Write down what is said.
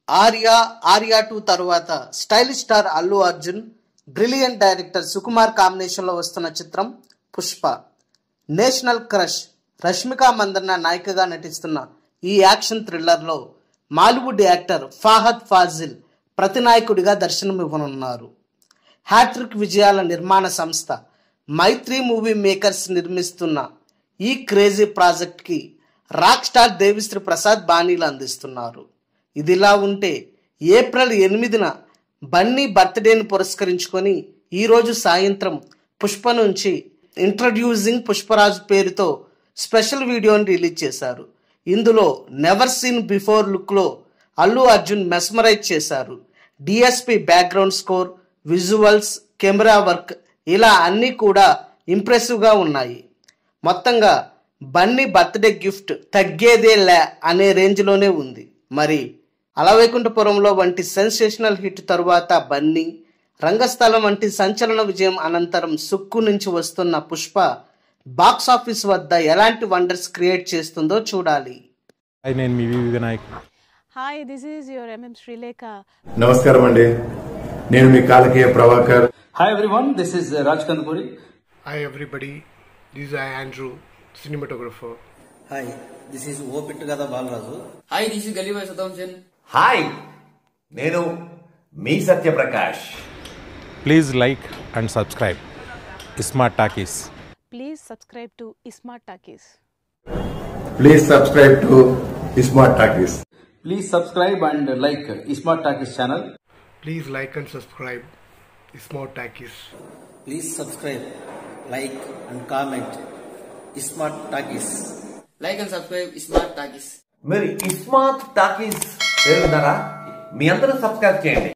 Arya Arya two తరువాత stylish star Allu Arjun brilliant director Sukumar కాంబినేషన్లో వస్తున్న చిత్రం పుష్ప నేషనల్ క్రష్ రష్మిక మందన్న నాయికగా నటిస్తున్న ఈ యాక్షన్ థ్రిల్లర్లో మాలీవుడ్ యాక్టర్ ఫాహద్ ఫాజిల్ ప్రతినాయకుడిగా దర్శనమివ్వనున్నారు హ్యాట్రిక్ విజయాల నిర్మాణ సంస్థ మైత్రి మూవీ మేకర్స్ నిర్మిస్తున్న ఈ క్రేజీ ప్రాజెక్ట్కి రాక్ స్టార్ దేవిశ్రీ ప్రసాద్ బాణీలు అందిస్తున్నారు ఇదిలా ఉంటే ఏప్రిల్ ఎనిమిదిన బన్నీ బర్త్డేని పురస్కరించుకొని ఈరోజు సాయంత్రం పుష్ప నుంచి ఇంట్రడ్యూసింగ్ పుష్పరాజు పేరుతో స్పెషల్ వీడియోని రిలీజ్ చేశారు ఇందులో నెవర్ సీన్ బిఫోర్ లుక్లో అల్లు అర్జున్ మెస్మరైజ్ చేశారు DSP background score visuals camera work ఇలా అన్నీ కూడా ఇంప్రెసివ్గా ఉన్నాయి మొత్తంగా బన్నీ బర్త్డే గిఫ్ట్ తగ్గేదే లే అనే రేంజ్లోనే ఉంది మరి అలవైకుంఠపురంలో వంటి సెన్సేషనల్ హిట్ తరువాత బన్నీ రంగస్థలం వంటి సంచలన విజయం అనంతరం సుక్కు నుంచి వస్తున్న పుష్ప బాక్స్ ఆఫీస్ వద్ద ఎలాంటి వండర్స్ క్రియేట్ చేస్తుందో చూడాలి హాయ్ నేను మీ వివి Vinayak Hi, this is your MM Srilekha. నమస్కారం అండి నేను మీ Kalakeya Prabhakar Hi everyone, this is uh, Raj Kandpuri. Hi everybody, this is I Andrew, cinematographer. Hi this is ఓ పిట్టు కదా బాలరాజు హాయ్ దిస్ ఇస్ గలీబాయ్ సదాంశన్ హాయ్ నేను మీ Satyaprakash please like and subscribe Smart Talkies Please subscribe to Ismart Takis. Please subscribe to Smart Talkies Please subscribe and uh, like uh, Smart Takis channel. Please like and subscribe. Smart Takis. Please subscribe like and comment Smart Talkies like and subscribe Smart Talkies మీరు iSmart talkies పేరు విన్నారా మీ అందరూ subscribe చేయండి